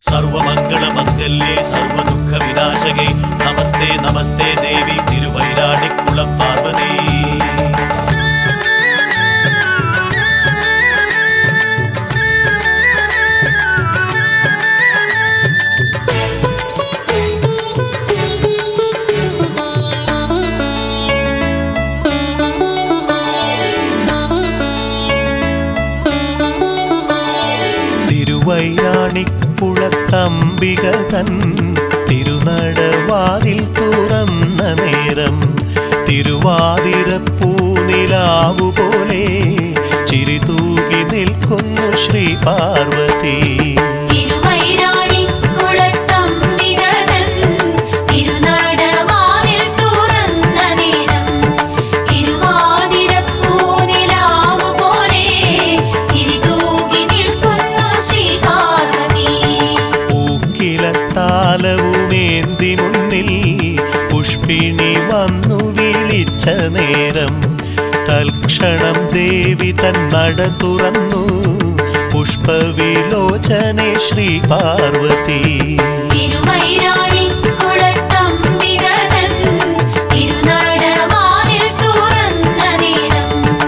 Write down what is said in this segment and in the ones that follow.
സർവമംഗളമംഗല്യേ സർവദുഃഖ വിനാശകേ നമസ്തേ നമസ്തേ ദേവി തിരുവൈരാണിക്കുളം പാർവതി തിരുവൈരാണിക്കുളത്തംബിക തൻ തിരുനടവാതിൽ തുറന്ന നേരം തിരുവാതിരപ്പൂനിലാവു പോലെ ചിരിതൂകി നിൽക്കുന്നു ശ്രീ പാർവതി തിരുവൈരാണി കുളത്തമ്പികതൻ തിരുനടവാതിൽ തുറന്ന നേരം തിരുവാതിരപ്പൂനിലാവു പോലെ ചിരിതൂകി നിൽക്കുന്നു ശ്രീ പാർവതി പൂക്കിലത്താലവുമേന്തി മുന്നിൽ പുഷ്പിണി വന്നു വിളിച്ച നേരം തൽക്ഷണം ദേവി തൻ നട തുറന്നു പുഷ്പവിലോചനെ ശ്രീ പാർവതി തിരുവൈരാണി കുളത്തമ്പികതൻ തിരുനടവാതിൽ തുറന്ന നേരം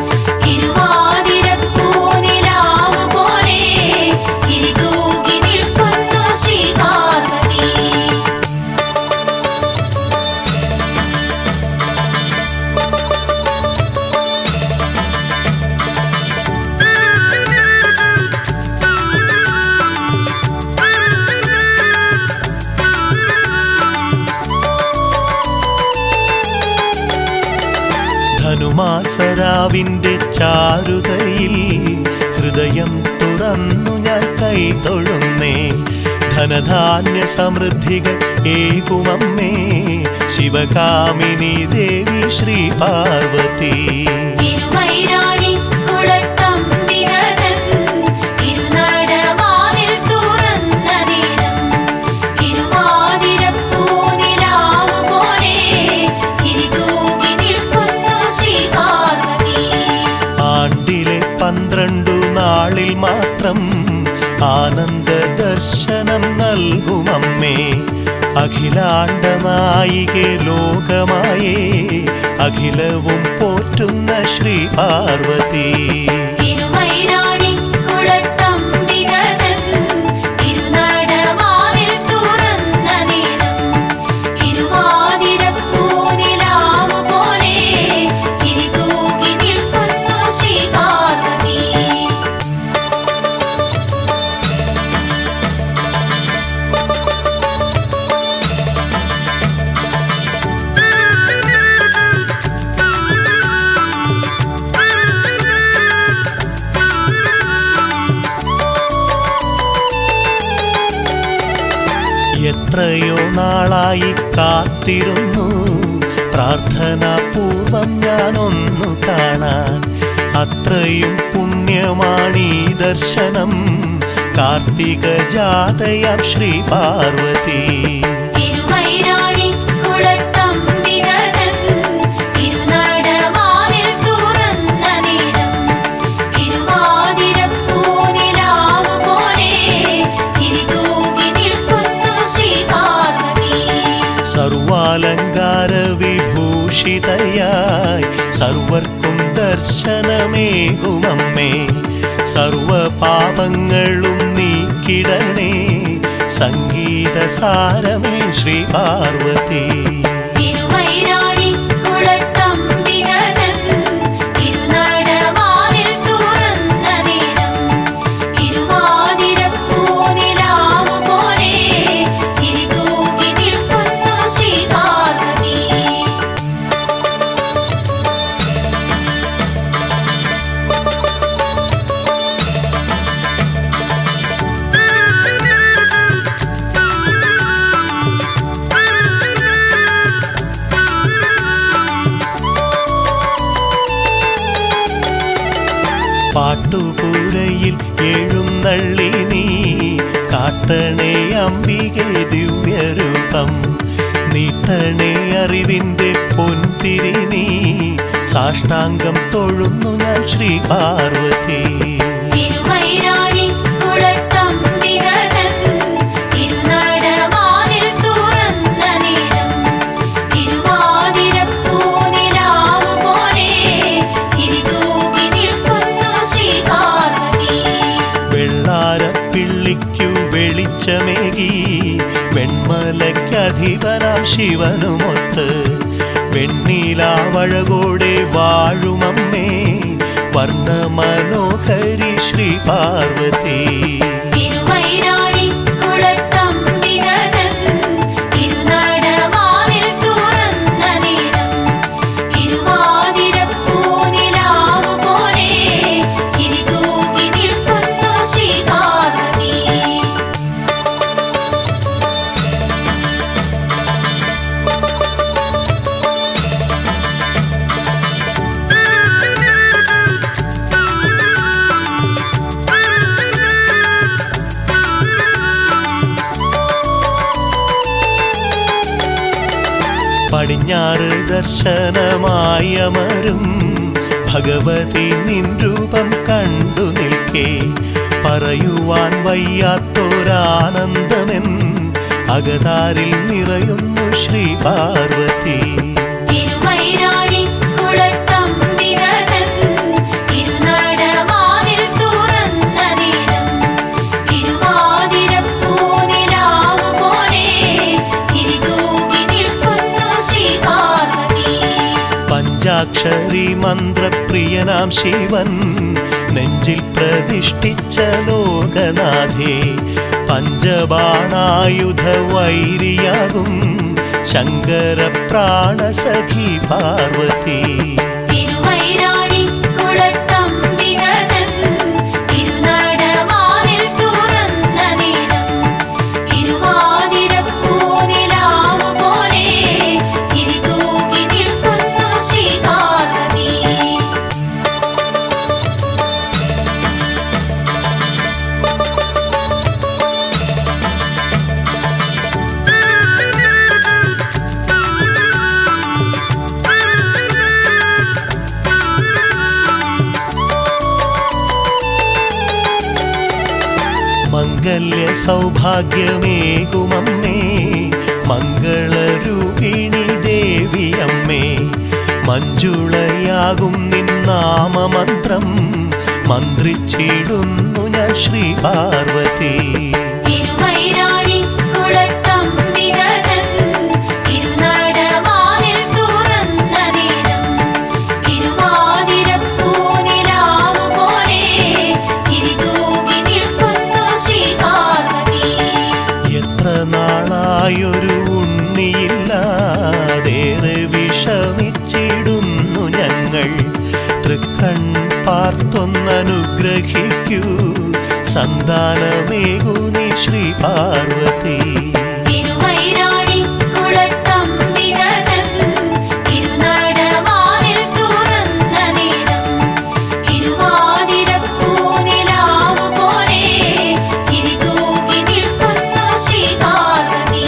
തിരുവാതിരപ്പൂനിലാവു പോലെ ചിരിതൂകി നിൽക്കുന്നു ശ്രീ പാർവതി ധനുമാസരാവിന്റെ ചാരുതയിൽ ഹൃദയം തുറന്നു ഞാൻ കൈതൊഴുന്നേ ധനധാന്യ സമൃദ്ധികൾ ഏകുമമ്മേ ശിവകാമിനി ദേവി ശ്രീ പാർവതി തിരുവൈരാണി കുളത്തമ്പികതൻ തിരുനടവാതിൽ തുറന്ന നേരം തിരുവാതിരപ്പൂനിലാവു പോലെ ചിരിതൂകി നിൽക്കുന്നു ശ്രീ പാർവതി ആണ്ടിലെ പന്ത്രണ്ടു നാളിൽ മാത്രം ആനന്ദ ദർശനം നൽകുമമ്മേ അഖിലാണ്ട നായികെ ലോകമായേ അഖിലവും പോറ്റുന്ന ശ്രീ പാർവതി തിരുവൈരാണി കുളത്തമ്പികതൻ തിരുനടവാതിൽ തുറന്ന നേരം തിരുവാതിരപ്പൂനിലാവു പോലെ ചിരിതൂകി നിൽക്കുന്നു ശ്രീ പാർവതി എത്രയോ നാളായി കാത്തിരുന്നു പ്രാർത്ഥനാപൂർവം ഞാനൊന്നു കാണാൻ അത്രയും പുണ്യമാണീ ദർശനം കാർത്തിക ജാതയാം ശ്രീ പാർവതി തിരുവൈരാണി കുളത്തമ്പികതൻ തിരുനടവാതിൽ തുറന്ന നേരം തിരുവാതിരപ്പൂനിലാവു പോലെ ചിരിതൂകി നിൽക്കുന്നു ശ്രീ പാർവതി സർവാലങ്കാര വിഭൂഷിതയായി സർവർക്കും ദർശനമേകുമമ്മേ സർവപാപങ്ങളും നീക്കിടണേ സംഗീത സാരമേ ശ്രീ പാർവതി തിരുവൈരാണി കുളത്തമ്പികതൻ തിരുനടവാതിൽ തുറന്ന നേരം തിരുവാതിരപ്പൂനിലാവു പോലെ ചിരിതൂകി നിൽക്കുന്നു ശ്രീ പാർവതി പാട്ടുപുരയിൽ എഴുന്നള്ളി നീ കാട്ടണേ അംബികെ ദിവ്യരൂപം നീട്ടണേ അറിവിന്റെ പൊൻതിരി നീ സാഷ്ടാംഗം തൊഴുന്നു ഞാൻ ശ്രീ പാർവതി തിരുവൈരാണി കുളത്തമ്പികതൻ വെളിച്ചമേകി വെൺമലയ്ക്കധിപനാം ശിവനുമൊത്ത് വെണ്ണീലാവഴകോടെ വാഴുമമ്മേ വർണ്ണ മനോഹരി ശ്രീ പാർവതി തിരുവൈരാണി കുളത്തമ്പികതൻ തിരുനടവാതിൽ തുറന്ന നേരം തിരുവാതിരപ്പൂനിലാവു പോലെ ചിരി തൂകി നിൽക്കുന്നു ശ്രീ പാർവതി പടിഞ്ഞാറ് ദർശനമായി അമരും ഭഗവതി നിൻ രൂപം കണ്ടു നിൽക്കേ പറയുവാൻ വയ്യാത്തൊരാനന്ദമെൻ അകതാരിൽ നിറയുന്നു ശ്രീ പാർവതി തിരുവൈരാണി കുളത്തമ്പികതൻ തിരുനടവാതിൽ തുറന്ന നേരം തിരുവാതിരപ്പൂനിലാവു പോലെ ചിരി തൂകി നിൽക്കുന്നു ശ്രീ പാർവതി പഞ്ചാക്ഷരി മന്ത്രപ്രിയനാം ശിവൻ നെഞ്ചിൽ പ്രതിഷ്ഠിച്ച ലോകനാഥേ പഞ്ചബാണായുധ വൈരിയാകും ശങ്കര പ്രാണസഖി പാർവതി തിരുവൈരാണി കുളത്തമ്പികതൻ തിരുനടവാതിൽ തുറന്ന നേരം തിരുവാതിരപ്പൂനിലാവു പോലെ ചിരി തൂകി നിൽക്കുന്നു ശ്രീ പാർവതി മംഗല്യ സൗഭാഗ്യമേകുമമ്മേ മംഗളരൂപിണി ദേവിയമ്മേ മഞ്ജുളയാകും നിൻ നാമമന്ത്രം മന്ത്രിച്ചിടുന്നു ഞാൻ ശ്രീ പാർവതി തിരുവൈരാണി കുളത്തമ്പികതൻ തിരുനടവാതിൽ തുറന്ന നേരം തിരുവാതിരപ്പൂനിലാവു പോലെ ചിരി തൂകി നിൽക്കുന്നു ശ്രീ പാർവതി എത്ര നാളായൊരു ഉണ്ണിയില്ലാതേറെ വിഷമിച്ചിടുന്നു ഞങ്ങൾ തൃക്കൺ പാർത്തൊന്നനുഗ്രഹിക്കൂ സന്താനമേകൂ നീ ശ്രീ പാർവതി തിരുവൈരാണി കുളത്തമ്പികതൻ തിരുനടവാതിൽ തുറന്ന നേരം തിരുവാതിരപ്പൂനിലാവു പോലെ ചിരി തൂകി നിൽക്കുന്നു ശ്രീ പാർവതി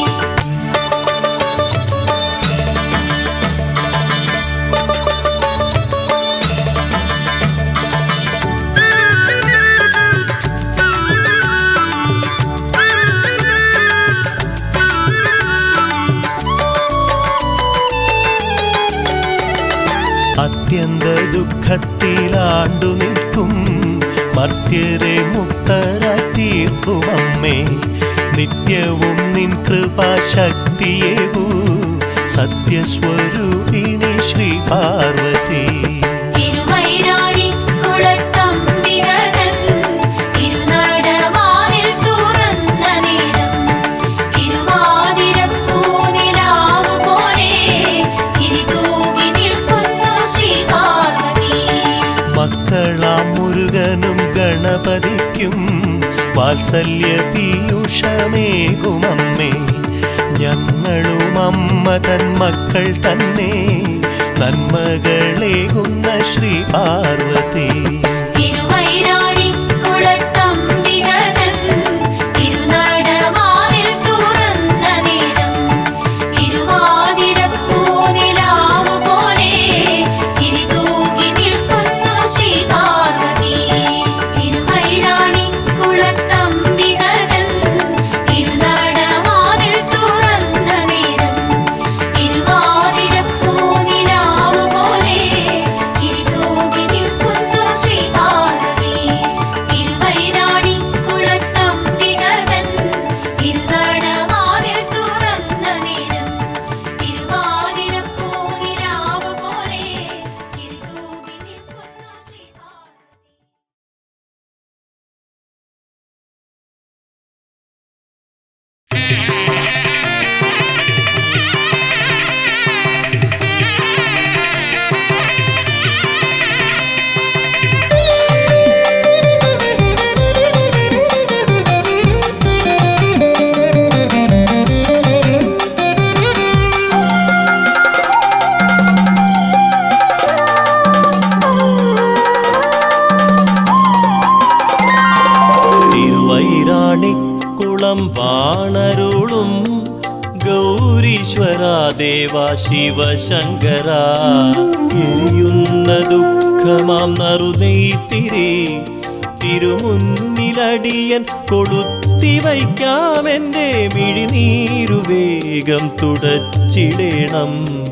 അത്യന്ത ദുഃഖത്തിലാണ്ടു നിൽക്കും മർത്യരെ മുക്തരായി തീർക്കുമമ്മേ നിത്യവും നിൻ കൃപാശക്തിയേവൂ സത്യസ്വരൂപിണി ശ്രീ പാർവതി തിരുവൈരാണി കുളത്തമ്പികതൻ തിരുനടവാതിൽ തുറന്ന നേരം തിരുവാതിരപ്പൂനിലാവു പോലെ ചിരി തൂകി നിൽക്കുന്നു ശ്രീ പാർവതി മക്കളാം മുരുകനും ഗണപതിക്കും വാത്സല്യ പീയൂഷമേകുമമ്മേ ഞങ്ങളും അമ്മ തൻ മക്കൾ തന്നെ നന്മകളേകുന്ന ശ്രീ പാർവതി തിരുവൈരാണി കുളത്തമ്പികതൻ തിരുനടവാതിൽ തുറന്ന നേരം തിരുവാതിരപ്പൂനിലാവു പോലെ ചിരി തൂകി നിൽക്കുന്നു ശ്രീ പാർവതി തിരുവൈരാണി കുളത്തമ്പികതൻ തിരുനടവാതിൽ തുറന്ന നേരം തിരുവാതിരപ്പൂനിലാവു പോലെ ചിരി തൂകി നിൽക്കുന്നു ശ്രീ വാണരുളും ഗൗരീശ്വര ദേവ ശിവശങ്കര എരിയുന്ന ദുഃഖമാം നറുനെയ്ത്തിരി തിരുമുന്നിലടിയൻ കൊളുത്തി വയ്ക്കാമെൻ്റെ മിഴിനീരു വേഗം തുടച്ചിടേണം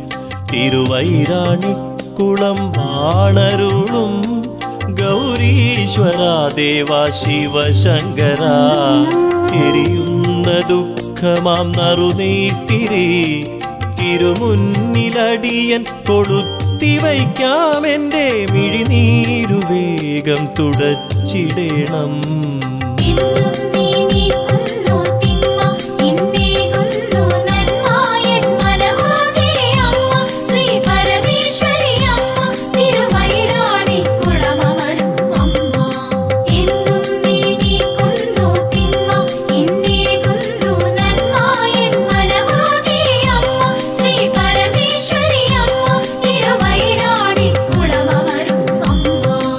തിരുവൈരാണിക്കുളം വാണരുളും ഗൗരീശ്വര ദേവ ശിവശങ്കര എരിയുന്ന ദുഃഖമാം നറുനെയ്ത്തിരി തിരുമുന്നിലടിയൻ കൊളുത്തി വയ്ക്കാമെൻ്റെ മിഴിനീരു വേഗം തുടച്ചിടേണം എന്നും നീ നീക്കുന്നു തിന്മ ഇന്നേകുന്നു നന്മായൻ മനമാകെ അമ്മ ശ്രീ പരമേശ്വരി അമ്മ തിരുവൈരാണിക്കുളമവരും അമ്മ എന്നും നീ നീക്കുന്നു തിന്മ ഇന്നേകുന്നു നന്മായൻ മനമാകെ അമ്മ ശ്രീ പരമേശ്വരി അമ്മ തിരുവൈരാണിക്കുളമവരും അമ്മ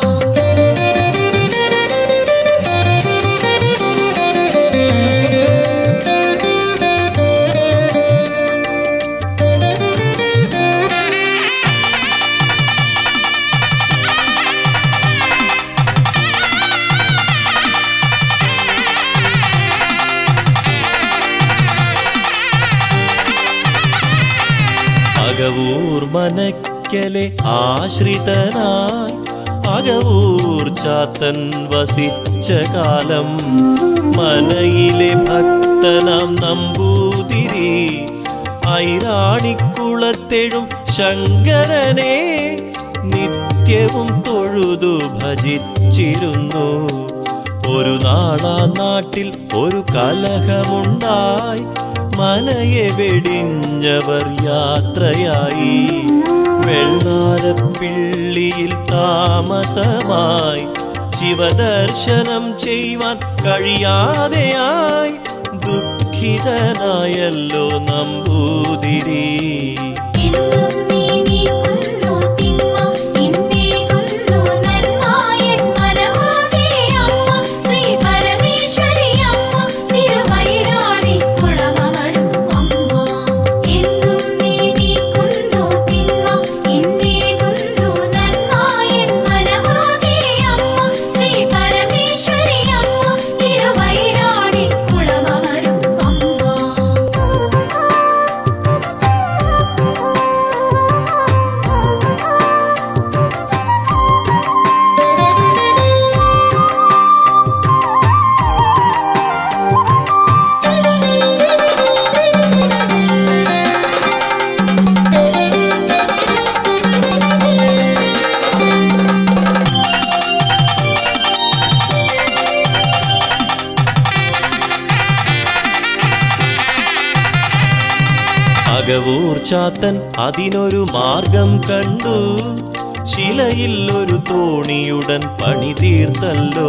അകവൂർ മനക്കലെ ആശ്രിതനായി അകവൂർ ചാത്തൻ വസിച്ച കാലം മനയിലെ ഭക്തനാം നമ്പൂതിരി ഐരാണിക്കുളത്തെഴും ശങ്കരനെ നിത്യവും തൊഴുതു ഭജിച്ചിരുന്നു ഒരു നാളാ നാട്ടിൽ ഒരു കലഹമുണ്ടായി മനയെ വെടിഞ്ഞവർ യാത്രയായി വെള്ളാരപ്പിള്ളിയിൽ താമസമായി ശിവദർശനം ചെയ്യുവാൻ കഴിയാതെയായി ദുഃഖിതനായല്ലോ നമ്പൂതിരി എന്നും നീ നീക്കുന്നു തിന്മ ഇന്നേകുന്നു നന്മായൻ മനമാകെ അമ്മ ശ്രീ പരമേശ്വരി അമ്മ തിരുവൈരാണിക്കുളമവരും അമ്മ എന്നും നീ നീക്കുന്നു തിന്മ ഇന്നേകുന്നു നന്മായൻ മനമാകെ അമ്മ ശ്രീ പരമേശ്വരി അമ്മ തിരുവൈരാണിക്കുളമവരും അമ്മ അകവൂർ ചാത്തൻ അതിനൊരു മാർഗം കണ്ടു ശിലയിൽ ഒരു തോണിയുടൻ പണി തീർത്തല്ലോ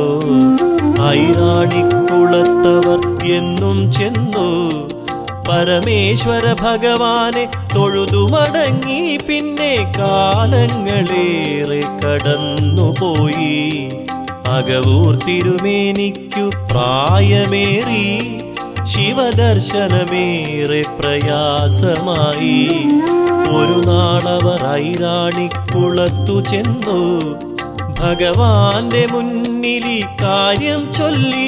ഐരാണിക്കുളത്തവർ എന്നും ചെന്നു പരമേശ്വര ഭഗവാനെ തൊഴുതു മടങ്ങി പിന്നെ കാലങ്ങളേറെ കടന്നുപോയി അകവൂർ തിരുമേനിക്കു പ്രായമേറി ശിവദർശനമേറെ പ്രയാസമായി ഒരു നാളവർ ഐരാണിക്കുളത്തു ചെന്നു ഭഗവാന്റെ മുന്നിൽ ഈ കാര്യം ചൊല്ലി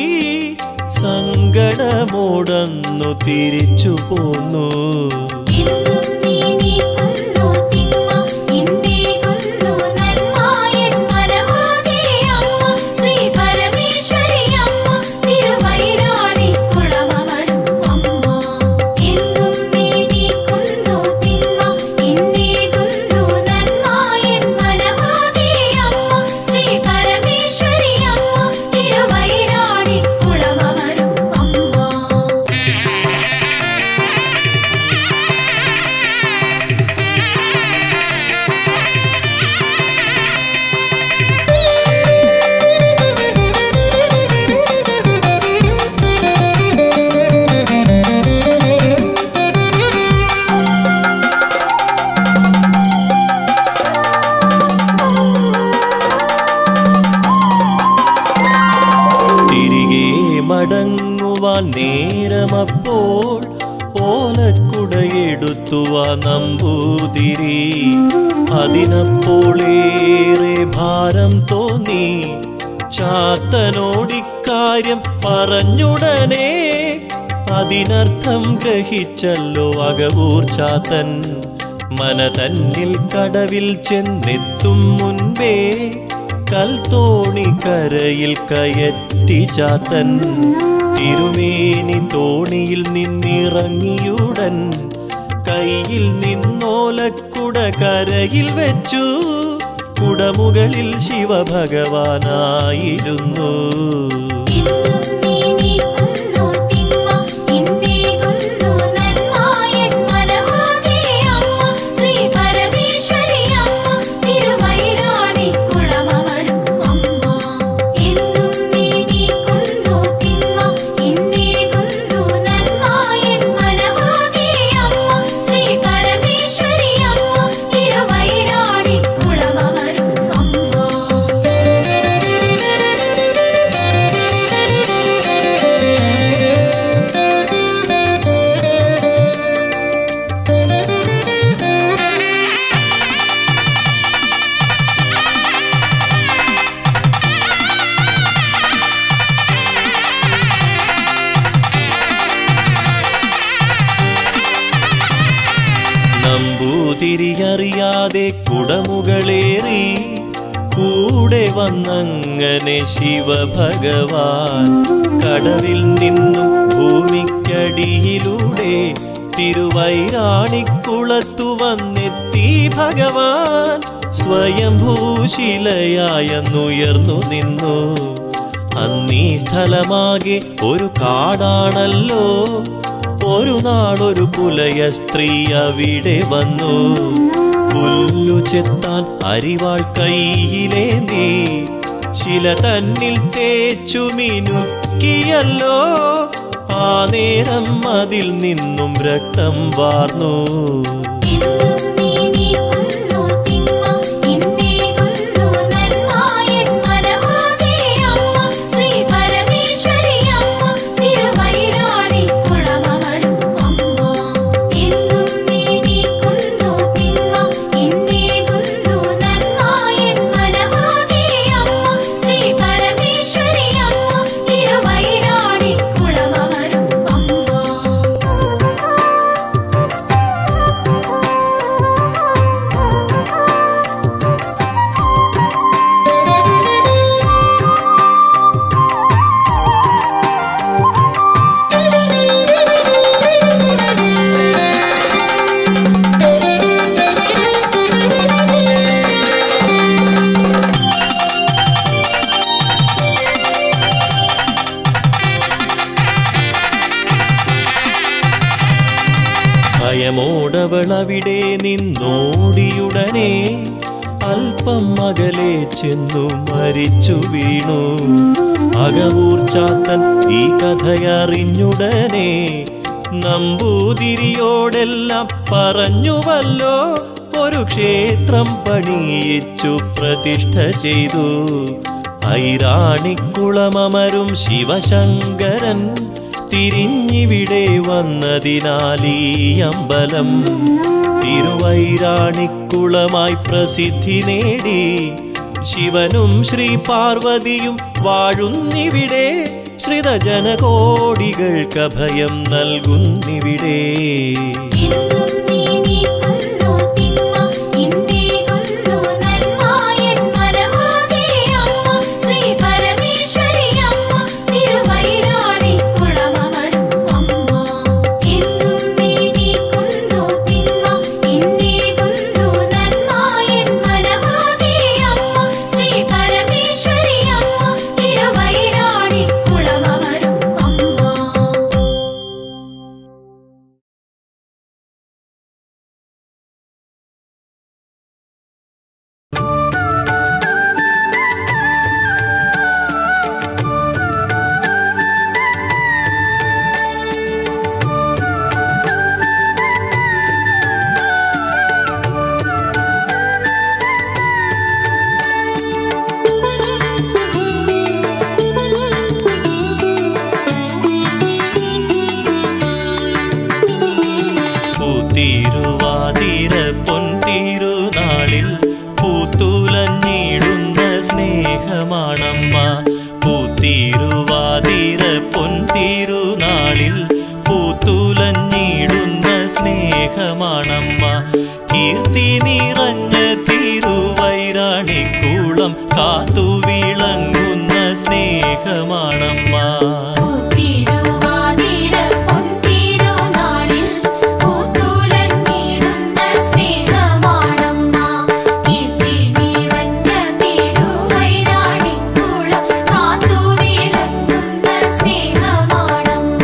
സങ്കടമോടന്നു തിരിച്ചു പോന്നു എന്നും നീ നീക്കുന്നു തിന്മ ഇന്നേകുന്നു നന്മായൻ മനമാകെ അമ്മ ശ്രീ പരമേശ്വരി അമ്മ തിരുവൈരാണിക്കുളമവരും അമ്മ എന്നും നീ നീക്കുന്നു തിന്മ ഇന്നേകുന്നു നന്മായൻ മനമാകെ അമ്മ ശ്രീ പരമേശ്വരി അമ്മ തിരുവൈരാണിക്കുളമവരും അമ്മ നേരമപ്പോൾ ഓലക്കുടയെടുത്തുവ നമ്പൂതിരി അതിനപ്പോളേറെ ഭാരം തോന്നി ചാത്തനോടിക്കാര്യം പറഞ്ഞുടനെ അതിനർത്ഥം ഗ്രഹിച്ചല്ലോ അകവൂർ ചാത്തൻ മനതന്നിൽ കടവിൽ ചെന്നെത്തും മുൻപേ കൽത്തോണി കരയിൽ കയറ്റി ചാത്തൻ തിരുമേനി തോണിയിൽ നിന്നിറങ്ങിയുടൻ കയ്യിൽ നിന്നോലക്കുട കരയിൽ വെച്ചു കുടമുകളിൽ ശിവഭഗവാനായിരുന്നു ഇന്നും നീ നീക്കുന്നു തിന്മ ഇന്നേകുന്നു നന്മ എൻ മനമാകെ അമ്മ ശ്രീ പരമേശ്വരി അമ്മ തിരുവൈരാണി കുളമവരും അമ്മ എന്നും നീ നീക്കുന്നു തിന്മ ഇന്നേകുന്നു നന്മ എൻ മനമാകെ അമ്മ ശ്രീ പരമേശ്വരി അമ്മ തിരുവൈരാണി കുളമവരും അമ്മ നമ്പൂതിരിയറിയാതെ കുടമുകളേറി കൂടെ വന്നങ്ങനെ ശിവഭഗവാൻ കടവിൽ നിന്നും ഭൂമിക്കടിയിലൂടെ തിരുവൈരാണിക്കുളത്തു വന്നെത്തി ഭഗവാൻ സ്വയംഭൂശിലയായെന്നുയർന്നു നിന്നു അന്നീ സ്ഥലമാകെ ഒരു കാടാണല്ലോ ഒരു നാളൊരു പുലയ സ്ത്രീ അവിടെ വന്നു പുല്ലു ചെത്താൻ അരിവാൾ കയ്യിലേന്തി ശില തന്നിൽ തേച്ചു മിനുക്കിയല്ലോ ആ നേരം അതിൽ നിന്നും രക്തം വാർന്നു ഇന്നും നീ നീക്കുന്നു തിന്മ ഇന്നേകുന്നു നന്മ എൻ മനമാകെ അമ്മ ശ്രീ പരമേശ്വരി അമ്മ തിരുവൈരാണി കുളമവരും അമ്മ എന്നും നീ നീക്കുന്നു തിന്മ ഇന്നേകുന്നു നന്മ എൻ മനമാകെ അമ്മ ശ്രീ പരമേശ്വരി അമ്മ തിരുവൈരാണി കുളമവരും അമ്മ ഭയമോടവളവിടെ നിന്നോടിയുടനെ അല്പം അകലെ ചെന്നു മരിച്ചു വീണു അകവൂർ ചാത്തൻ ഈ കഥയറിഞ്ഞുടനെ നമ്പൂതിരിയോടെല്ലാം പറഞ്ഞുവല്ലോ ഒരു ക്ഷേത്രം പണിയിച്ചു പ്രതിഷ്ഠ ചെയ്തു ഐരാണിക്കുളമമരും ശിവശങ്കരൻ തിരിഞ്ഞിവിടെ വന്നതിനാൽ ഈ അമ്പലം തിരുവൈരാണിക്കുളമായി പ്രസിദ്ധി നേടി ശിവനും ശ്രീ പാർവതിയും വാഴുന്നിവിടെ ശ്രിതജനകോടികൾക്ക് അഭയം നൽകുന്നിവിടെ ഇന്നും നീ നീക്കുന്നു തിന്മ ഇന്നേകുന്നു നന്മ എൻ മനമാകെ അമ്മ ശ്രീ പരമേശ്വരി അമ്മ തിരുവൈരാണി കുളമവരും അമ്മ എന്നും നീ നീക്കുന്നു തിന്മ ഇന്നേകുന്നു നന്മ എൻ മനമാകെ അമ്മ ശ്രീ പരമേശ്വരി അമ്മ തിരുവൈരാണി കുളമവരും അമ്മ പൂത്തുലഞ്ഞിടുന്ന സ്നേഹമാണമ്മ കീർത്തി നിറഞ്ഞ തിരുവൈരാണിക്കുളം കാത്തു വിളങ്ങുന്ന സ്നേഹമാണമ്മ പൂത്തിരുവാതിര പൊൻതിരുനാളിൽ പൂത്തുലഞ്ഞിടുന്ന സ്നേഹമാണമ്മ. കീർത്തി നിറഞ്ഞ തിരുവൈരാണിക്കുളം കാത്തുവിളങ്ങുന്ന സ്നേഹമാണമ്മ.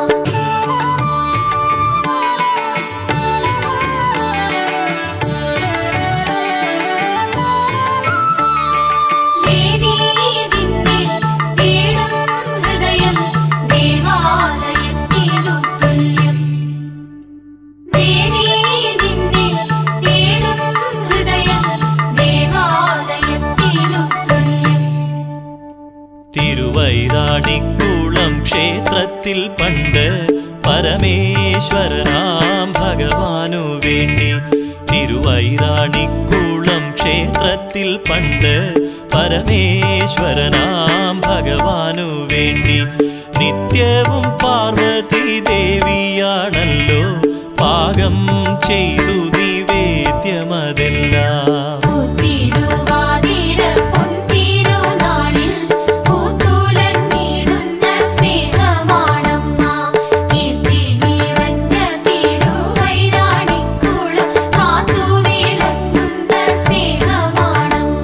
ദേവീതിന്റെ തേടും ഹൃദയം ദേവാലയത്തിനു തുല്യം. ദേവീതിന്റെ തേടും ഹൃദയം ദേവാലയത്തിനു തുല്യം. തിരുവൈരാണിക്കുളം ക്ഷേത്രത്തിൽ പണ്ട് പരമേശ്വരനാം ഭഗവാനു വേണ്ടി തിരുവൈരാണിക്കുളം ക്ഷേത്രത്തിൽ പണ്ട് പരമേശ്വരനാം ഭഗവാനു വേണ്ടി നിത്യവും പാർവതി ദേവിയാണല്ലോ പാകം ചെയ്തു നിവേദ്യമതെല്ലാം പൂത്തിരുവാതിര പൊൻതിരുനാളിൽ പൂത്തുലഞ്ഞിടുന്ന സ്നേഹമാണമ്മ. കീർത്തി നിറഞ്ഞ തിരുവൈരാണിക്കുളം കാത്തുവിളങ്ങുന്ന സ്നേഹമാണമ്മ.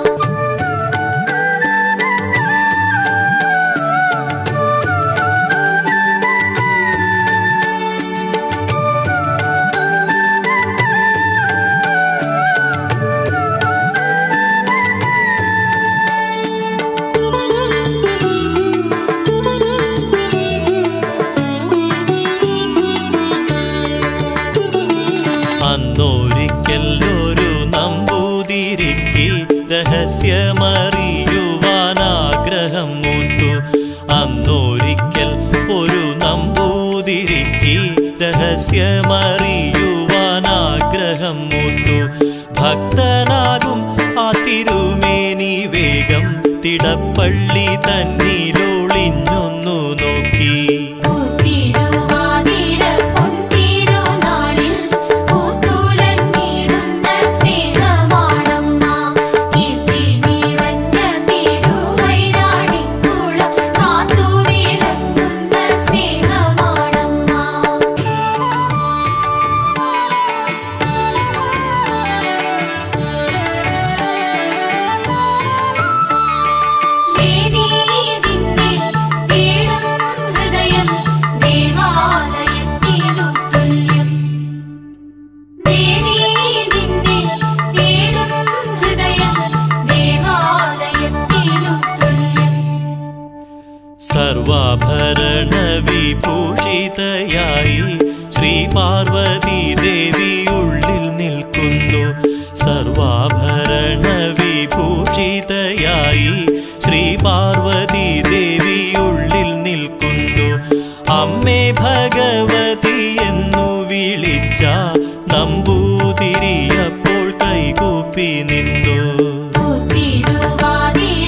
അന്നൊരിക്കൽ ഒരു നമ്പൂതിരിക്ക് രഹസ്യമറിയുവാൻ ആഗ്രഹം മൂത്തു അന്നൊരിക്കൽ ഒരു നമ്പൂതിരിക്ക് രഹസ്യമറിയുവാൻ ആഗ്രഹം മൂത്തു ഭക്തനാകും ആ തിരുമേനി വേഗം തിടപ്പള്ളി തന്നിലൊളിഞ്ഞൊന്നു നോക്കി പൂത്തിരുവാതിര പൊൻതിരുനാളിൽ പൂത്തുലഞ്ഞിടുന്ന സ്നേഹമാണമ്മ. കീർത്തി നിറഞ്ഞ തിരുവൈരാണിക്കുളം കാത്തുവിളങ്ങുന്ന സ്നേഹമാണമ്മ. ദേവീതിന്റെ തേടും ഹൃദയം ദേവാലയത്തിനു തുല്യം. ദേവീതിന്റെ തേടും ഹൃദയം ദേവാലയത്തിനു തുല്യം. സർവാഭരണ വിഭൂഷിതയായി ശ്രീ പാർവതി ദേവി ഉള്ളിൽ നിൽക്കുന്നു സർവാഭരണ വിഭൂഷിതയായി ശ്രീ പാർവതി ദേവി ഉള്ളിൽ നിൽക്കുന്നു അമ്മേ ഭഗവതി എന്നു വിളിച്ച നമ്പൂതിരിയപ്പോൾ കൈകൂപ്പി നിന്നു പൂത്തിരുവാതിര പൊൻതിരുനാളിൽ പൂത്തുലഞ്ഞിടുന്ന സ്നേഹമാണമ്മ. കീർത്തി നിറഞ്ഞ തിരുവൈരാണിക്കുളം കാത്തുവിളങ്ങുന്ന സ്നേഹമാണമ്മ.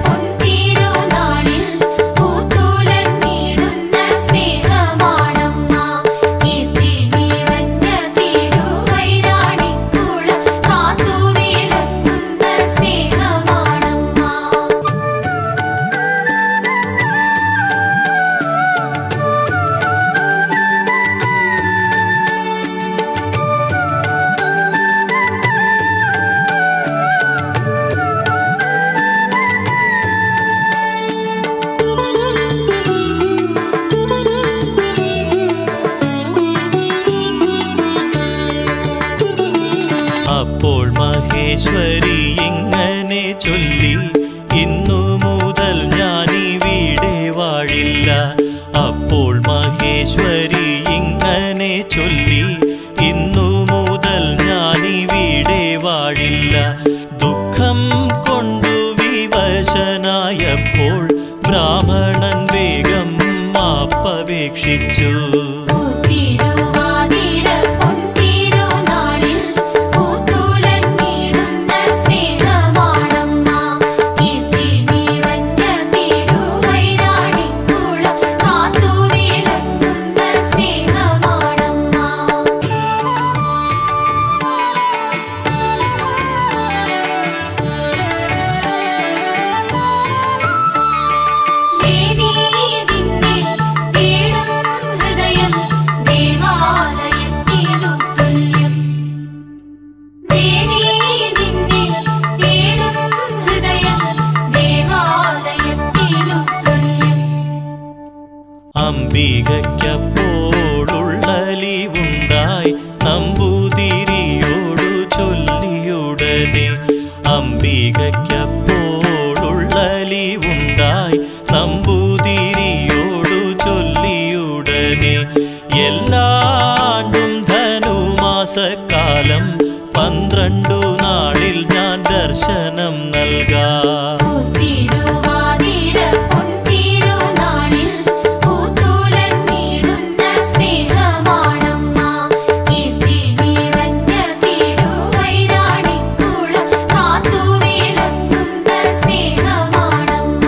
അപ്പോൾ മഹേശ്വരി ഇങ്ങനെ ചൊല്ലി ഇന്നു മുതൽ ഞാൻ ഇവിടെ വാഴില്ല അപ്പോൾ മഹേശ്വരി ഇങ്ങനെ ചൊല്ലി ഇന്നു മുതൽ ഞാൻ ഇവിടെ വാഴില്ല ദുഃഖം കൊണ്ടു വിവശനായപ്പോൾ ബ്രാഹ്മണൻ വേഗം മാപ്പപേക്ഷിച്ചു പൂത്തിരുവാതിര പൊൻതിരുനാളിൽ പൂത്തുലഞ്ഞിടുന്ന സ്നേഹമാണമ്മ. എല്ലാണ്ടും ധനുമാസക്കാലം പന്ത്രണ്ടു നാളിൽ ഞാൻ ദർശനം നൽകാം പൂത്തിരുവാതിര പൊൻതിരുനാളിൽ പൂത്തുലഞ്ഞിടുന്ന സ്നേഹമാണമ്മ. കീർത്തി നിറഞ്ഞ തിരുവൈരാണിക്കുളം കാത്തുവിളങ്ങുന്ന സ്നേഹമാണമ്മ.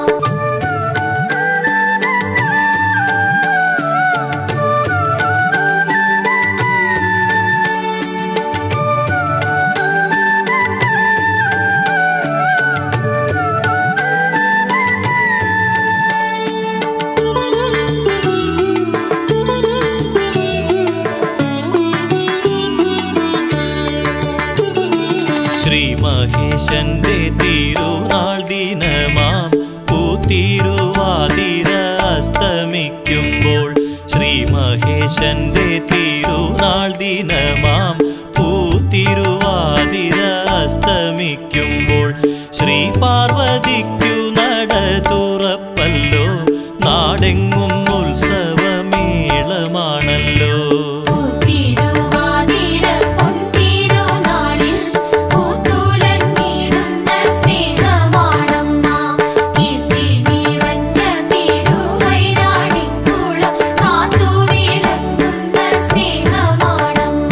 ശ്രീ മഹേശന്റെ തിരുനാൾ ദിനമാം പൂത്തിരുവാതിര അസ്തമിക്കുമ്പോൾ ശ്രീ മഹേശന്റെ തിരുനാൾ ദിനമാം പൂത്തിരുവാതിര അസ്തമിക്കുമ്പോൾ ശ്രീ പാർവതിക്കു നട തുറപ്പല്ലോ നാടെങ്ങും ഉത്സവമേളമാണല്ലോ പൂത്തിരുവാതിര പൊൻതിരുനാളിൽ പൂത്തുലഞ്ഞിടുന്ന സ്നേഹമാണമ്മ. കീർത്തി നിറഞ്ഞ തിരുവൈരാണിക്കുളം കാത്തുവിളങ്ങുന്ന സ്നേഹമാണമ്മ.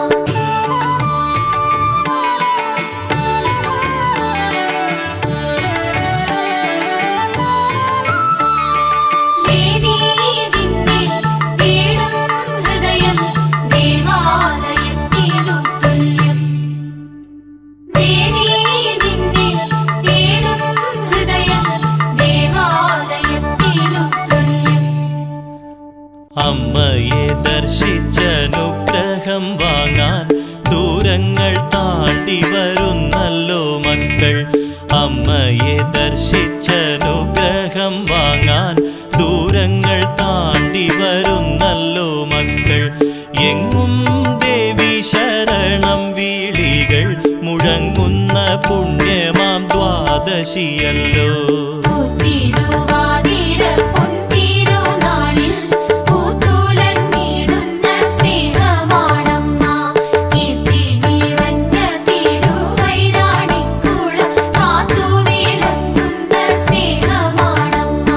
ദേവീ നിന്നെ തേടും ഹൃദയം ദേവാലയത്തിനു തുല്യം. ദേവീ നിന്നെ തേടും ഹൃദയം ദേവാലയത്തിനു തുല്യം. അമ്മയെ ദർശിച്ചനുഗ്രഹം വാങ്ങാൻ ദൂരങ്ങൾ താണ്ടി വരുന്നല്ലോ മക്കൾ അമ്മയെ ദർശിച്ചനുഗ്രഹം വാങ്ങാൻ ദൂരങ്ങൾ താണ്ടി വരുന്നല്ലോ മക്കൾ എങ്ങും ദേവി ശരണം വിളികൾ മുഴങ്ങുന്ന പുണ്യമാം ദ്വാദശിയല്ലോ പൂത്തിരുവാതിര പൊൻതിരുനാളിൽ പൂത്തുലഞ്ഞിടുന്ന സ്നേഹമാണമ്മ. കീർത്തി നിറഞ്ഞ തിരുവൈരാണിക്കുളം കാത്തുവിളങ്ങുന്ന സ്നേഹമാണമ്മ.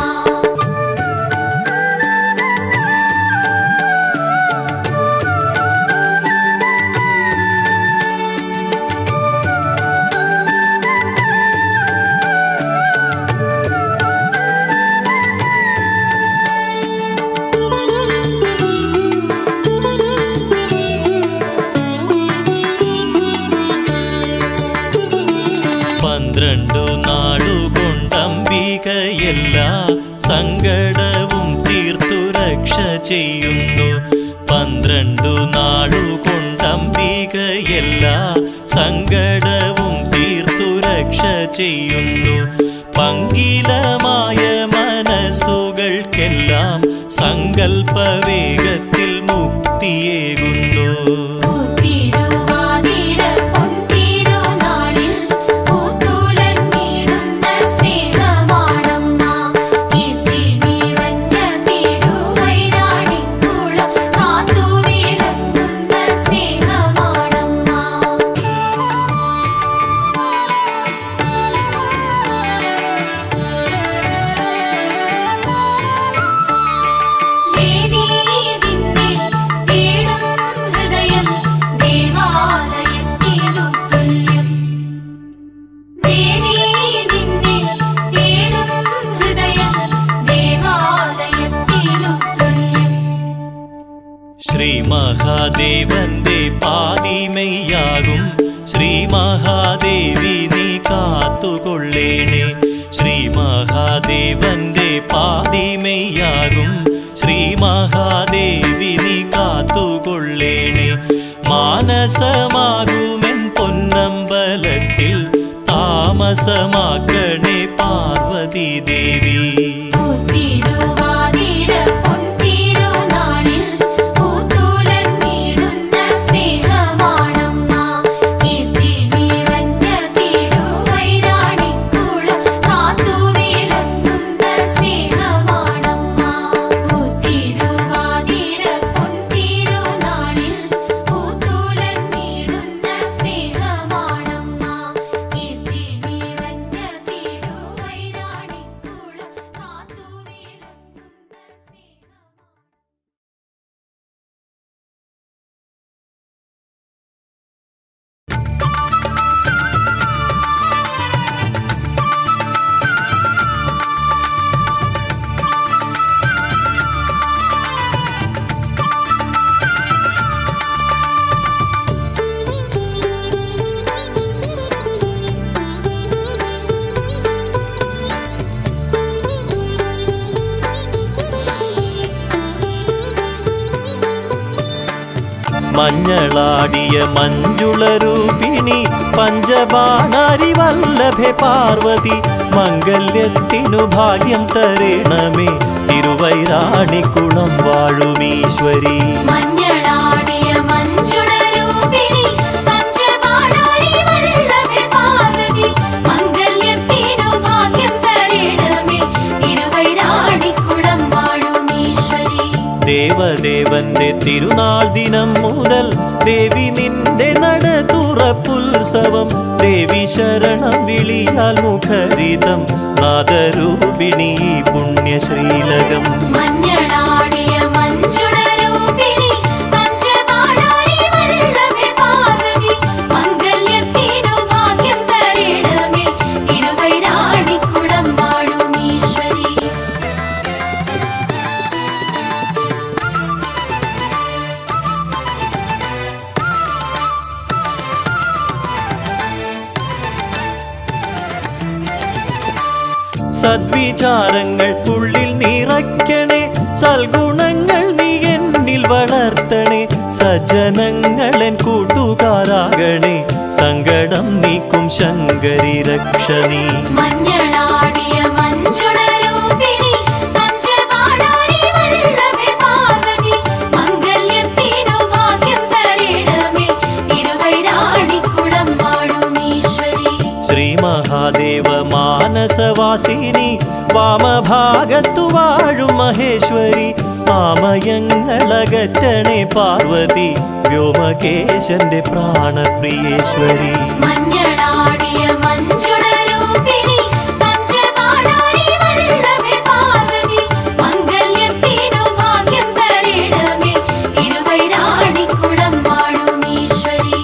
പന്ത്രണ്ടു നാളുകൊണ്ടംബികയെല്ലാ സങ്കടവും തീർത്തു രക്ഷ ചെയ്യുന്നു പന്ത്രണ്ടു നാളുകൊണ്ടംബികയെല്ലാ സങ്കടവും തീർത്തു രക്ഷ ചെയ്യുന്നു പങ്കിലമായ മനസ്സുകൾക്കെല്ലാം സങ്കൽപ്പവേഗത്തിൽ മുക്തിയേകുന്നു പൂത്തിരുവാതിര പൊൻതിരുനാളിൽ പൂത്തുലഞ്ഞിടുന്ന സ്നേഹമാണമ്മ. കീർത്തി നിറഞ്ഞ തിരുവൈരാണിക്കുളം കാത്തുവിളങ്ങുന്ന സ്നേഹമാണമ്മ. ദേവീ നിന്നെ തേടും ഹൃദയം ദേവാലയത്തിനു തുല്യം. ദേവീ നിന്നെ തേടും ഹൃദയം ദേവാലയത്തിനു തുല്യം. ശ്രീ മഹാദേവന്റെ പാതിമയ്യാകും ശ്രീ മഹാദേവി നീ കാത്തുകൊള്ളേണേ ശ്രീ മഹാദേവന്റെ പാതിമയ്യാകും ശ്രീ മഹാദേവി നീ കാത്തുകൊള്ളേണേ മാനസമാകുമെൻ പൊന്നമ്പലത്തിൽ താമസമാക്കണേ പാർവതി ദേവി പൂത്തിരുവാതിര പൊൻതിരുനാളിൽ പൂത്തുലഞ്ഞിടുന്ന സ്നേഹമാണമ്മ. കീർത്തി നിറഞ്ഞ തിരുവൈരാണിക്കുളം കാത്തുവിളങ്ങുന്ന സ്നേഹമാണമ്മ. പൂത്തിരുവാതിര മഞ്ഞളാടിയ മഞ്ജുളരൂപിണി പഞ്ചബാണാരി വല്ലഭെ പാർവതി മംഗല്യത്തിനു ഭാഗ്യം തരേണമേ തിരുവൈരാണിക്കുളം വാഴുമീശ്വരി മഞ്ഞളാടിയ മഞ്ചുളരൂപിണി പഞ്ചബാണാരി വല്ലഭെ പാർവതി മംഗല്യത്തിനു ഭാഗ്യം തരേണമേ ഇരുവൈരാണിക്കുളം വാഴുമീശ്വരി ദേവദേവന്റെ തിരുനാൾ ദിനം മുതൽ ദേവി നിന്റെ നട തുറപ്പുത്സവം ദേവി ശരണം വിളിയാൽ മുഖരിതം നാദരൂപിണി ഈ പുണ്യശ്രീലകം മഞ്ഞളാടിയ മഞ്ചുളരൂപിണി പഞ്ചബാണാരി വല്ലഭെ പാർവതി മംഗല്യത്തിനു ഭാഗ്യം തരേണമേ ഇരുവൈരാണിക്കുളം വാഴുമീശ്വരി സദ്വിചാരങ്ങൾ ഉള്ളിൽ നിറയ്ക്കണേ സൽഗുണങ്ങൾ നീ എന്നിൽ വളർത്തണേ സജ്ജനങ്ങളൻ കൂട്ടുകാരാകണേ സങ്കടം നീക്കും ശങ്കരി രക്ഷണീ മഞ്ഞളാടിയ മഞ്ചുളരൂപിണി പഞ്ചബാണാരി വല്ലഭെ പാർവതി മംഗല്യത്തിനു ഭാഗ്യം തരേണമേ ഇരുവൈരാണിക്കുളം വാഴുമീശ്വരി ശ്രീ മഹാദേവ മാനസവാസിനി വാമഭാഗത്തു വാഴും മഹേശ്വരി ആമയങ്ങളകറ്റണേ പാർവതി വ്യോമകേശന്റെ പ്രാണപ്രിയേശ്വരി മഞ്ഞളാടിയ മഞ്ചുളരൂപിണി പഞ്ചബാണാരി വല്ലഭെ പാർവതി മംഗല്യത്തിനു ഭാഗ്യം തരേണമേ ഇരുവൈരാണിക്കുളം വാഴുമീശ്വരി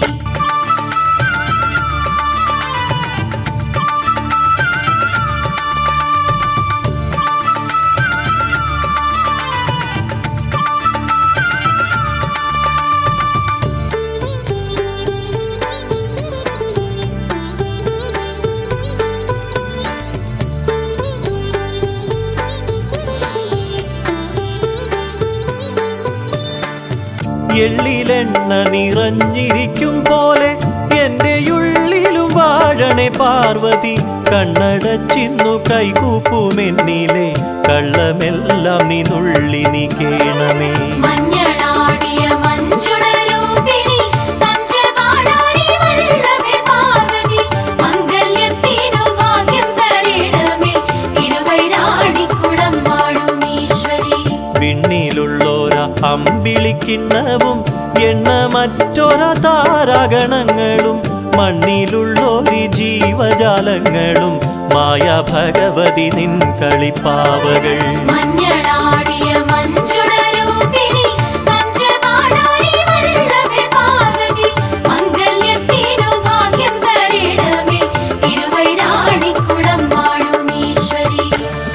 എള്ളിലെണ്ണ നിറഞ്ഞിരിക്കും പോലെ എന്റെ ഉള്ളിലും വാഴണേ പാർവതി കണ്ണടച്ചിന്നു കൈകൂപ്പുമെന്നിലെ കള്ളമെല്ലാം നീ നുള്ളി നീ കേണമേ മഞ്ഞളാടിയ മഞ്ചുളരൂപിണി പഞ്ചബാണാരി വല്ലഭെ പാർവതി മംഗല്യത്തിനു ഭാഗ്യം തരേണമേ ഇരുവൈരാണിക്കുളം വാഴുമീശ്വരി വിണ്ണിലുള്ളോര അമ്പിളിക്കിണ്ണവും എണ്ണ മറ്റൊര താരാഗണങ്ങളും മണ്ണിലുള്ളോരി ജീവജാലങ്ങളും മായ ഭഗവതി നിൻ കളിപ്പാവകൾ മഞ്ഞളാടിയ മഞ്ചുളരൂപിണി പഞ്ചബാണാരി വല്ലഭെ പാർവതി മംഗല്യത്തിനു ഭാഗ്യം തരേണമേ ഇരുവൈരാണിക്കുളം വാഴുമീശ്വരി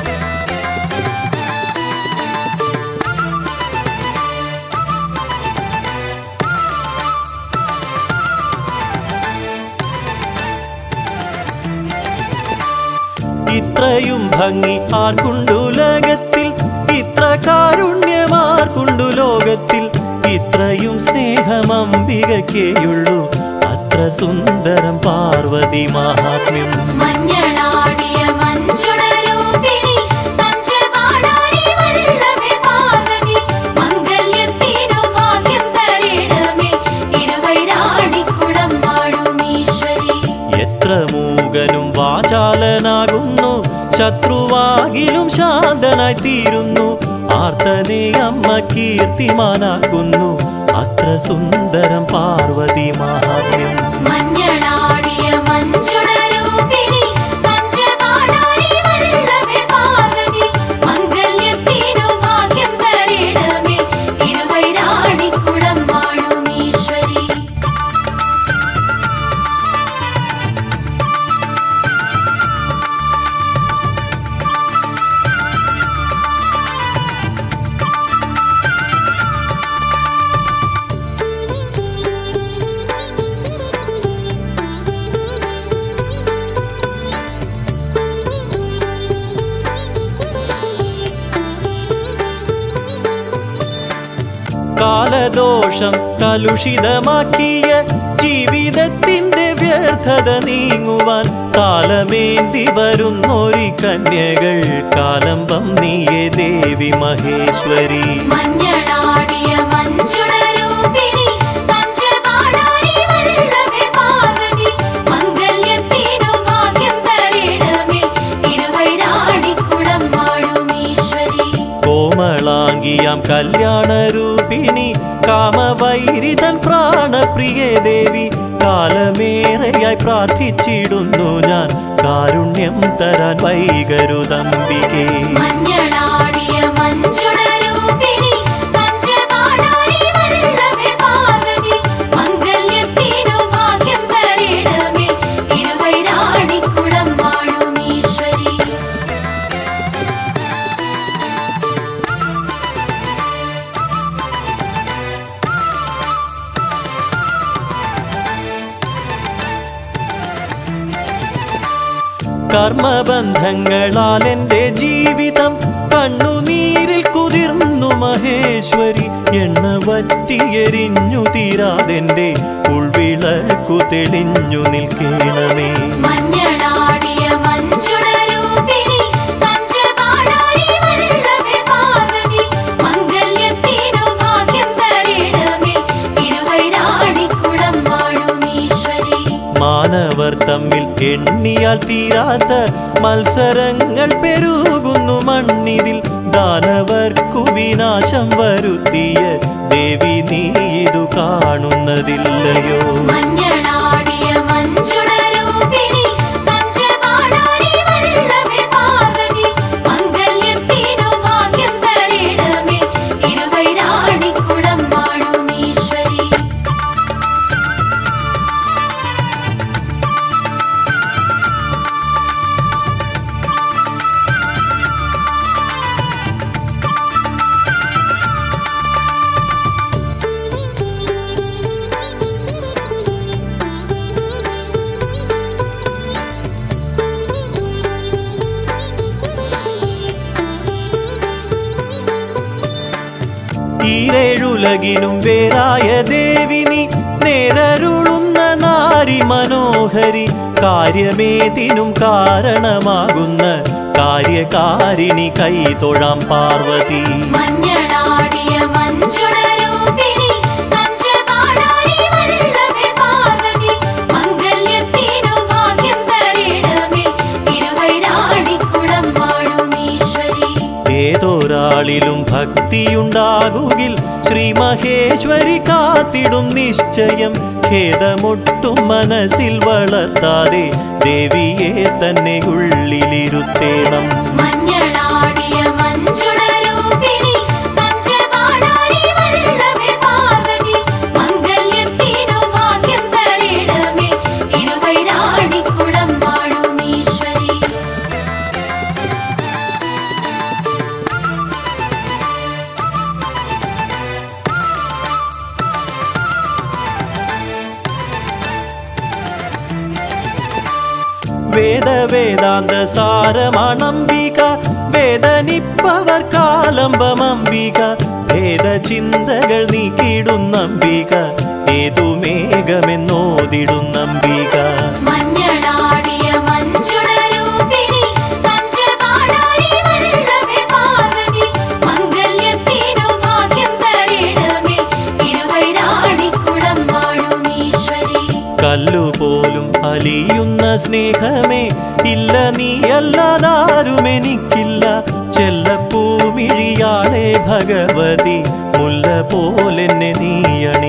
ഇത്രയും ഭംഗി ആർക്കുണ്ടു ലോകത്തിൽ ഇത്ര കാരുണ്യമാർക്കുണ്ടു ലോകത്തിൽ ഇത്രയും സ്നേഹം അംബികക്കേയുള്ളൂ അത്ര സുന്ദരം പാർവതി മഹാത്മ്യം മഞ്ഞളാടിയ മഞ്ചുളരൂപിണി പഞ്ചബാണാരി വല്ലഭെ പാർവതി മംഗല്യത്തിനു ഭാഗ്യം തരേണമേ ഇരുവൈരാണിക്കുളം വാഴുമീശ്വരി എത്ര മൂകനും വാചാലനാകുന്നു ശത്രുവാകിലും ശാന്തനായി തീരുന്നു ആർത്തനെ അമ്മ കീർത്തിമാനാക്കുന്നു അത്ര സുന്ദരം പാർവതി മഹാത്മ്യം മഞ്ഞളാടിയ മഞ്ചുളരൂപിണി പഞ്ചബാണാരി വല്ലഭെ പാർവതി മംഗല്യത്തിനു ഭാഗ്യം തരേണമേ ഇരുവൈരാണിക്കുളം വാഴുമീശ്വരി Thank you. കാലദോഷം കലുഷിതമാക്കിയ ജീവിതത്തിന്റെ വ്യർത്ഥത നീങ്ങുവാൻ കാലമേന്തി വരുന്നൊരു കന്യകൾ കാലംബം നീയേ ദേവി മഹേശ്വരി മഞ്ഞളാടിയ മഞ്ചുളരൂപിണി പഞ്ചപാണാരി വല്ലഭെ പാർവതി മംഗല്യത്തിനു ഭാഗ്യം തരേണമേ ഇരുവൈരാടിക്കുളം വാഴും ഈശ്വരി കോമളാംഗിയാം കല്യാണരൂപിണി കാമവൈരിതൻ പ്രാണപ്രിയ ദേവി കാലമേറെയായി പ്രാർത്ഥിച്ചിടുന്നു ഞാൻ കാരുണ്യം തരാൻ വൈകരുതമ്പികേ മഞ്ഞളാടിയ മഞ്ചുളരൂപിണി പഞ്ചപാണാരി വല്ലഭെ പാർവതി മംഗല്യത്തിനു ഭാഗ്യം തരേണമേ ഇരുവൈരാടിക്കുളം വാഴും ഈശ്വരി കർമ്മബന്ധങ്ങളാൽ എൻ്റെ ജീവിതം കണ്ണുനീരിൽ കുതിർന്നു മഹേശ്വരി എണ്ണ വറ്റിയെരിഞ്ഞു തീരാതെൻ്റെ ഉൾവിളക്കു തെളിഞ്ഞു നിൽക്കണമേ മഞ്ഞളാടിയ മഞ്ചുളരൂപിണി പഞ്ചപാണാരി വല്ലഭെ പാർവതി മംഗല്യത്തിനു ഭാഗ്യം തരേണമേ ഇരുവൈരാടിക്കുളം വാഴും ഈശ്വരി മാനവർ തമ്മിൽ എണ്ണിയാൽ തീരാത്ത മത്സരങ്ങൾ പെരുകുന്നു മണ്ണിതിൽ ദാനവർക്കു വിനാശം വരുത്തിയ ദേവി നീ ഇതു കാണുന്നതില്ലയോ മഞ്ഞളാടിയ മഞ്ചുളരൂപിണി പഞ്ചപാണാരി വല്ലഭെ പാർവതി മംഗല്യത്തിനു ഭാഗ്യം തരേണമേ ഇരുവൈരാടിക്കുളം വാഴും ഈശ്വരി ഈരേഴുലകിനും വേറായ ദേവിനി നേരരുളുന്ന നാരി മനോഹരി കാര്യമേതിനും കാരണമാകുന്ന കാര്യകാരിണി കൈതൊഴാം പാർവതി മഞ്ഞളാടിയ മഞ്ചുളരൂപിണി പഞ്ചപാണാരി വല്ലഭെ പാർവതി മംഗല്യത്തിനു ഭാഗ്യം തരേണമേ ഇരുവൈരാടിക്കുളം വാഴും ഈശ്വരി ഏതൊരാളിലും ഭക്തിയുണ്ടാകുകിൽ ശ്രീ മഹേശ്വരി കാത്തിടും നിശ്ചയം ഖേദമൊട്ടും മനസ്സിൽ വളർത്താതെ ദേവിയെ തന്നെ ഉള്ളിലിരുത്തേണം മഞ്ഞളാടിയ മഞ്ചുളരൂപിണി പഞ്ചപാണാരി വല്ലഭെ പാർവതി മംഗല്യത്തിനു ഭാഗ്യം തരേണമേ ഇരുവൈരാടിക്കുളം വാഴും ഈശ്വരി വേദ വേദാന്ത സാരമാണംബിക വേദനിപ്പവർ കാലംബമംബിക ഭേദചിന്തകൾ നീക്കിടുന്നംബിക ഏതു മേഘമെന്നോതിടുന്നംബിക മഞ്ഞളാടിയ മഞ്ചുളരൂപിണി പഞ്ചപാണാരി വല്ലഭെ പാർവതി മംഗല്യത്തിനു ഭാഗ്യം തരേണമേ ഇരുവൈരാടിക്കുളം വാഴും ഈശ്വരി കല്ലുപോലും അലിയുന്ന സ്നേഹമേ ഇല്ല നീയല്ലാതാരുമെനിക്കില്ല ചെല്ലപ്പൂമിഴിയാളെ ഭഗവതി മുല്ല പോലെന്നെ നീയണി